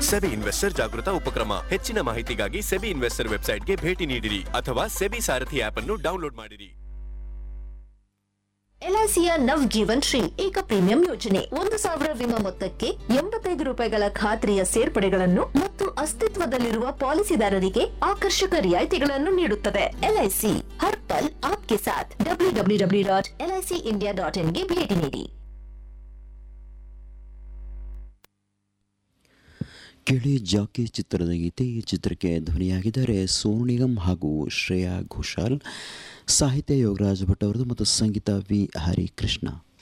SEBI investor ಜಾಗೃತ ಉಪಕ್ರಮ ಹೆಚ್ಚಿನ ಮಾಹಿತಿಗಾಗಿ ಸೆಬಿ ಇನ್ವೆಸ್ಟರ್ ವೆಬ್ಸೈಟ್ಗೆ ಭೇಟಿ ನೀಡಿರಿ ಅಥವಾ ಸೆಬಿ ಸಾರಥಿ ಆಪ್ ಅನ್ನು ಡೌನ್ಲೋಡ್ ಮಾಡಿರಿ ಎಲ್ಐಸಿಯ ನವ್ ಜೀವನ್ ಶ್ರೀ ಏಕ ಪ್ರೀಮಿಯಂ ಯೋಜನೆ ಒಂದು ಸಾವಿರ ವಿಮಾ ಮೊತ್ತಕ್ಕೆ ಎಂಬತ್ತೈದು ರೂಪಾಯಿಗಳ ಖಾತ್ರಿಯ ಸೇರ್ಪಡೆಗಳನ್ನು ಮತ್ತು ಅಸ್ತಿತ್ವದಲ್ಲಿರುವ ಪಾಲಿಸಿದಾರರಿಗೆ ಆಕರ್ಷಕ ರಿಯಾಯಿತಿಗಳನ್ನು ನೀಡುತ್ತದೆ ಎಲ್ಐಸಿ ಹರ್ ಪಲ್ ಆಪ್ಗೆ ಸಾಥ್ W W W dot LIC India dot ಇನ್ಗೆ ಭೇಟಿ ನೀಡಿ ಕೆಳಿ ಜಾಕಿ ಚಿತ್ರದ ಗೀತೆ ಈ ಚಿತ್ರಕ್ಕೆ ಧ್ವನಿಯಾಗಿದ್ದಾರೆ ಸೋನು ನಿಗಮ್ ಹಾಗೂ ಶ್ರೇಯಾ ಘೋಷಾಲ್ ಸಾಹಿತ್ಯ ಯೋಗರಾಜ್ ಭಟ್ ಅವರದು ಮತ್ತು ಸಂಗೀತ ವಿ ಹರಿಕೃಷ್ಣ